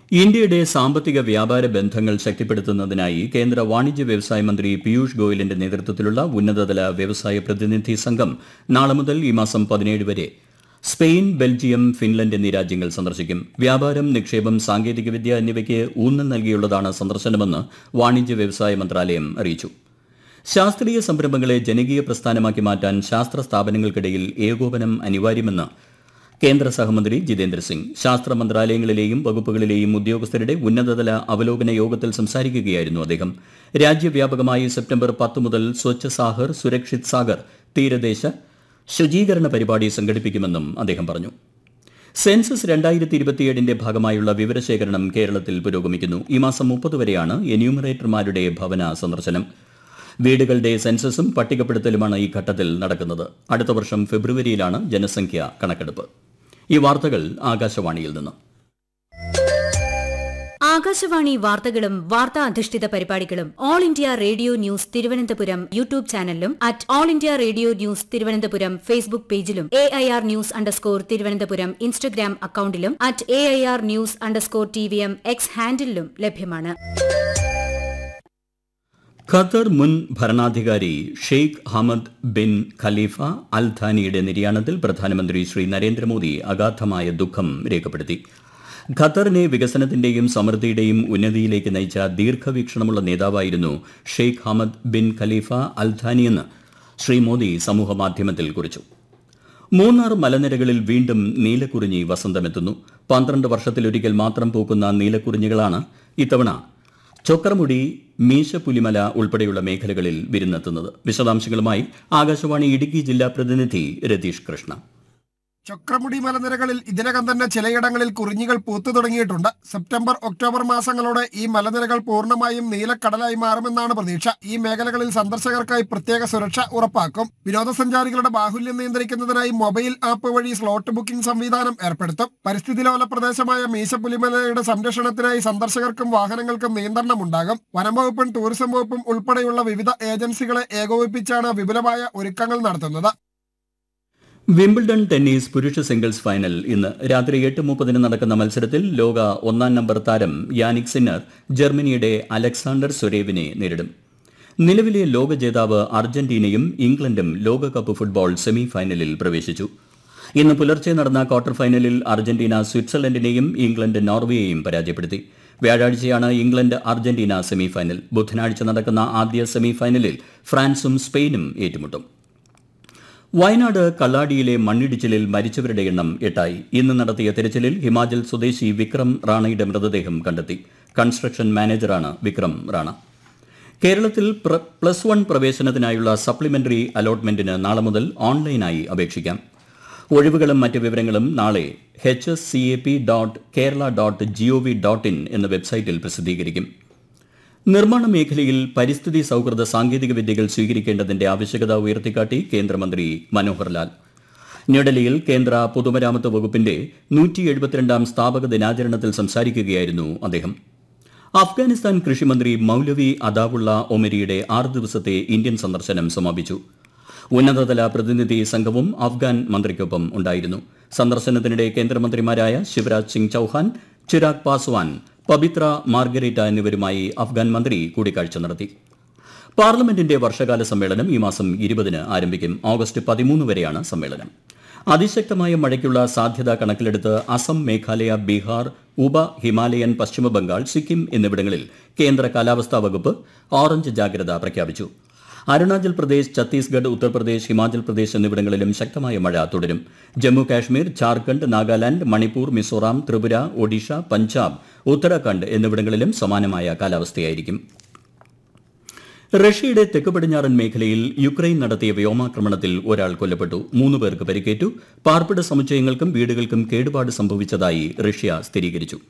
ഇന്ത്യയുടെ സാമ്പത്തിക വ്യാപാര ബന്ധങ്ങൾ ശക്തിപ്പെടുത്തുന്നതിനായി കേന്ദ്ര വാണിജ്യ വ്യവസായ മന്ത്രി പീയൂഷ് ഗോയലിന്റെ നേതൃത്വത്തിലുള്ള ഉന്നതതല വ്യവസായ പ്രതിനിധി സംഘം നാളെ മുതൽ ഈ മാസം പതിനേഴ് വരെ സ്പെയിൻ ബെൽജിയം ഫിൻലൻഡ് എന്നീ രാജ്യങ്ങൾ സന്ദർശിക്കും വ്യാപാരം നിക്ഷേപം സാങ്കേതികവിദ്യ എന്നിവയ്ക്ക് ഊന്നൽ നൽകിയുള്ളതാണ് സന്ദർശനമെന്ന് വാണിജ്യ വ്യവസായ മന്ത്രാലയം അറിയിച്ചു ശാസ്ത്രീയ സംരംഭങ്ങളെ ജനകീയ പ്രസ്ഥാനമാക്കി മാറ്റാൻ ശാസ്ത്ര സ്ഥാപനങ്ങൾക്കിടയിൽ ഏകോപനം അനിവാര്യമെന്ന് കേന്ദ്ര സഹമന്ത്രി ജിതേന്ദ്ര സിംഗ് ശാസ്ത്ര മന്ത്രാലയങ്ങളിലെയും വകുപ്പുകളിലെയും ഉദ്യോഗസ്ഥരുടെ ഉന്നതതല അവലോകന യോഗത്തിൽ സംസാരിക്കുകയായിരുന്നു അദ്ദേഹം രാജ്യവ്യാപകമായി സെപ്റ്റംബർ പത്ത് മുതൽ സ്വച്ഛ് സാഗർ സുരക്ഷിത് സാഗർ തീരദേശ ശുചീകരണ പരിപാടി സംഘടിപ്പിക്കുമെന്നും അദ്ദേഹം പറഞ്ഞു സെൻസസ് രണ്ടായിരത്തി ഇരുപത്തിയേഴിന്റെ ഭാഗമായുള്ള വിവരശേഖരണം കേരളത്തിൽ പുരോഗമിക്കുന്നു ഈ മാസം മുപ്പത് വരെയാണ് എന്യൂമറേറ്റർമാരുടെ ഭവന സന്ദർശനം വീടുകളുടെ സെൻസസും പട്ടികപ്പെടുത്തലുമാണ് ഈ ഘട്ടത്തിൽ നടക്കുന്നത് അടുത്ത വർഷം ഫെബ്രുവരിയിലാണ് ജനസംഖ്യ കണക്കെടുപ്പ് ഈ വാർത്തകൾ ആകാശവാണിയിൽ നിന്ന് ആകാശവാണി വാർത്തകളും വാർത്താ അധിഷ്ഠിത പരിപാടികളും all India radio news Thiruvananthapuram YouTube ചാനലിലും at all India radio news Thiruvananthapuram Facebook പേജിലും A I R news underscore Thiruvananthapuram Instagram അക്കൌണ്ടിലും at A I R news underscore T V M X ഹാൻഡിലും ലഭ്യമാണ് ഖത്തർ മുൻ ഭരണാധികാരി Sheikh Hamad bin Khalifa Al ഥാനിയുടെ നിര്യാണത്തിൽ പ്രധാനമന്ത്രി ശ്രീ നരേന്ദ്രമോദി അഗാധമായ ദുഃഖം രേഖപ്പെടുത്തി ഖത്തറിനെ വികസനത്തിന്റെയും സമൃദ്ധിയുടെയും ഉന്നതിയിലേക്ക് നയിച്ച ദീർഘവീക്ഷണമുള്ള നേതാവായിരുന്നു Sheikh Hamad bin Khalifa Al ഥാനിയെന്ന് ശ്രീ മോദി സമൂഹമാധ്യമത്തിൽ കുറിച്ചു മൂന്നാർ മലനിരകളിൽ വീണ്ടും നീലക്കുറിഞ്ഞി വസന്തമെത്തുന്നു പന്ത്രണ്ട് വർഷത്തിലൊരിക്കൽ മാത്രം പൂക്കുന്ന നീലക്കുറിഞ്ഞികളാണ് ഇത്തവണ ചൊക്രമുടി മീശപ്പുലിമല ഉൾപ്പെടെയുള്ള മേഖലകളിൽ വിരുന്നെത്തുന്നത് വിശദാംശങ്ങളുമായി ആകാശവാണി ഇടുക്കി ജില്ലാ പ്രതിനിധി രതീഷ് കൃഷ്ണ ചക്രമുടി മലനിരകളിൽ ഇതിനകം തന്നെ ചിലയിടങ്ങളിൽ കുറിഞ്ഞികൾ പൂത്തു തുടങ്ങിയിട്ടുണ്ട് സെപ്റ്റംബർ ഒക്ടോബർ മാസങ്ങളോടെ ഈ മലനിരകൾ പൂർണ്ണമായും നീലക്കടലായി മാറുമെന്നാണ് പ്രതീക്ഷ ഈ മേഖലകളിൽ സന്ദർശകർക്കായി പ്രത്യേക സുരക്ഷ ഉറപ്പാക്കും വിനോദസഞ്ചാരികളുടെ ബാഹുല്യം നിയന്ത്രിക്കുന്നതിനായി മൊബൈൽ ആപ്പ് വഴി സ്ലോട്ട് ബുക്കിംഗ് സംവിധാനം ഏർപ്പെടുത്തും പരിസ്ഥിതി ലോല പ്രദേശമായ മീശപ്പുലിമലയുടെ സംരക്ഷണത്തിനായി സന്ദർശകർക്കും വാഹനങ്ങൾക്കും നിയന്ത്രണമുണ്ടാകും വനംവകുപ്പും ടൂറിസം വകുപ്പും ഉൾപ്പെടെയുള്ള വിവിധ ഏജൻസികളെ ഏകോപിപ്പിച്ചാണ് വിപുലമായ ഒരുക്കങ്ങൾ നടത്തുന്നത് വിംബിൾഡൺ ടെന്നീസ് പുരുഷ സിംഗിൾസ് ഫൈനൽ ഇന്ന് രാത്രി എട്ട് മുപ്പതിന് നടക്കുന്ന മത്സരത്തിൽ ലോക ഒന്നാം നമ്പർ താരം യാനിക് സിന്നർ ജർമ്മനിയുടെ അലക്സാണ്ടർ സൊരേവിനെ നേരിടും നിലവിലെ ലോക ജേതാവ് അർജന്റീനയും ഇംഗ്ലണ്ടും ലോകകപ്പ് ഫുട്ബോൾ സെമി ഫൈനലിൽ പ്രവേശിച്ചു ഇന്ന് പുലർച്ചെ നടന്ന ക്വാർട്ടർ ഫൈനലിൽ അർജന്റീന സ്വിറ്റ്സർലൻഡിനെയും ഇംഗ്ലണ്ട് നോർവേയെയും പരാജയപ്പെടുത്തി വ്യാഴാഴ്ചയാണ് ഇംഗ്ലണ്ട് അർജന്റീന സെമി ഫൈനൽ ബുധനാഴ്ച നടക്കുന്ന ആദ്യ സെമി ഫൈനലിൽ ഫ്രാൻസും സ്പെയിനും ഏറ്റുമുട്ടും വയനാട് കള്ളാടിയിലെ മണ്ണിടിച്ചിലിൽ മരിച്ചവരുടെ എണ്ണം എട്ടായി ഇന്ന് നടത്തിയ തെരച്ചിലിൽ ഹിമാചൽ സ്വദേശി വിക്രം റാണയുടെ മൃതദേഹം കണ്ടെത്തി കൺസ്ട്രക്ഷൻ മാനേജറാണ് വിക്രം റാണ കേരളത്തിൽ പ്ര- പ്ലസ് വൺ പ്രവേശനത്തിനായുള്ള സപ്ലിമെന്ററി അലോട്ട്മെന്റിന് നാളെ മുതൽ ഓൺലൈനായി അപേക്ഷിക്കാം ഒഴിവുകളും മറ്റ് വിവരങ്ങളും നാളെ H S C A P dot Kerala dot G O V dot in എന്ന വെബ്സൈറ്റിൽ പ്രസിദ്ധീകരിക്കും നിർമ്മാണ മേഖലയിൽ പരിസ്ഥിതി സൌഹൃദ സാങ്കേതിക വിദ്യകൾ സ്വീകരിക്കേണ്ടതിന്റെ ആവശ്യകത ഉയർത്തിക്കാട്ടി കേന്ദ്രമന്ത്രി മനോഹർ ലാൽ ന്യൂഡൽഹിയിൽ കേന്ദ്ര പൊതുമരാമത്ത് വകുപ്പിന്റെ നൂറ്റി എഴുപത്തിരണ്ടാം സ്ഥാപക ദിനാചരണത്തിൽ സംസാരിക്കുകയായിരുന്നു അദ്ദേഹം അഫ്ഗാനിസ്ഥാൻ കൃഷിമന്ത്രി മൌലവി അദാവുള്ള ഒമരിയുടെ ആറ് ദിവസത്തെ ഇന്ത്യൻ സന്ദർശനം സമാപിച്ചു ഉന്നതതല പ്രതിനിധി സംഘവും അഫ്ഗാൻ മന്ത്രിക്കൊപ്പം ഉണ്ടായിരുന്നു സന്ദർശനത്തിനിടെ കേന്ദ്രമന്ത്രിമാരായ ശിവരാജ് സിംഗ് ചൌഹാൻ ചിരാഗ് പാസ്വാൻ പബിത്ര മാർഗരേറ്റ എന്നിവരുമായി അഫ്ഗാൻ മന്ത്രി കൂടിക്കാഴ്ച നടത്തി പാർലമെന്റിന്റെ വർഷകാല സമ്മേളനം ഈ മാസം ഇരുപതിന് ആരംഭിക്കും ഓഗസ്റ്റ് പതിമൂന്ന് വരെയാണ് സമ്മേളനം അതിശക്തമായ മഴയ്ക്കുള്ള സാധ്യത കണക്കിലെടുത്ത് അസം മേഘാലയ ബീഹാർ ഉപ ഹിമാലയൻ പശ്ചിമ ബംഗാൾ സിക്കിം എന്നിവിടങ്ങളിൽ കേന്ദ്ര കാലാവസ്ഥാ വകുപ്പ് ഓറഞ്ച് ജാഗ്രത പ്രഖ്യാപിച്ചു അരുണാചൽ പ്രദേശ് ഛത്തീസ്ഗഡ് ഉത്തർപ്രദേശ് ഹിമാചൽ പ്രദേശ് എന്നിവിടങ്ങളിലും ശക്തമായ മഴ തുടരും ജമ്മു കാശ്മീർ ജാർഖണ്ഡ് നാഗാലാന്റ് മണിപ്പൂർ മിസോറാം ത്രിപുര ഒഡീഷ പഞ്ചാബ് ഉത്തരാഖണ്ഡ് എന്നിവിടങ്ങളിലും സമാനമായ കാലാവസ്ഥയായിരിക്കും റഷ്യയുടെ തെക്ക് പടിഞ്ഞാറൻ മേഖലയിൽ യുക്രൈൻ നടത്തിയ വ്യോമാക്രമണത്തിൽ ഒരാൾ കൊല്ലപ്പെട്ടു മൂന്ന് പേർക്ക് പരിക്കേറ്റു പാർപ്പിട സമുച്ചയങ്ങൾക്കും വീടുകൾക്കും കേടുപാട് സംഭവിച്ചതായി റഷ്യ സ്ഥിരീകരിച്ചു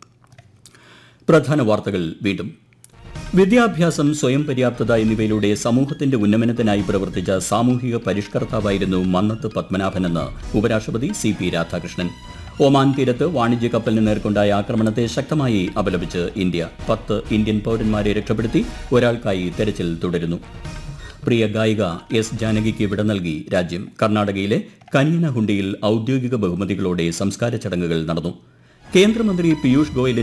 പ്രധാന വാർത്തകൾ വീണ്ടും വിദ്യാഭ്യാസം സ്വയം പര്യാപ്തത എന്നിവയിലൂടെ സമൂഹത്തിന്റെ ഉന്നമനത്തിനായി പ്രവർത്തിച്ച സാമൂഹിക പരിഷ്കർത്താവായിരുന്നു മന്നത്ത് പത്മനാഭനെന്ന് ഉപരാഷ്ട്രപതി സി പി രാധാകൃഷ്ണൻ ഒമാൻ തീരത്ത് വാണിജ്യ കപ്പലിന് നേർക്കുണ്ടായ ആക്രമണത്തെ ശക്തമായി അപലപിച്ച് ഇന്ത്യ പത്ത് ഇന്ത്യൻ പൌരന്മാരെ രക്ഷപ്പെടുത്തി ഒരാൾക്കായി തെരച്ചിൽ തുടരുന്നു പ്രിയ ഗായിക എസ് ജാനകിക്ക് വിട നൽകി രാജ്യം കർണാടകയിലെ കനിയനഹുണ്ടിയിൽ ഔദ്യോഗിക ബഹുമതികളോടെ സംസ്കാര ചടങ്ങുകൾ നടന്നു കേന്ദ്രമന്ത്രി പീയൂഷ് ഗോയലിന്റെ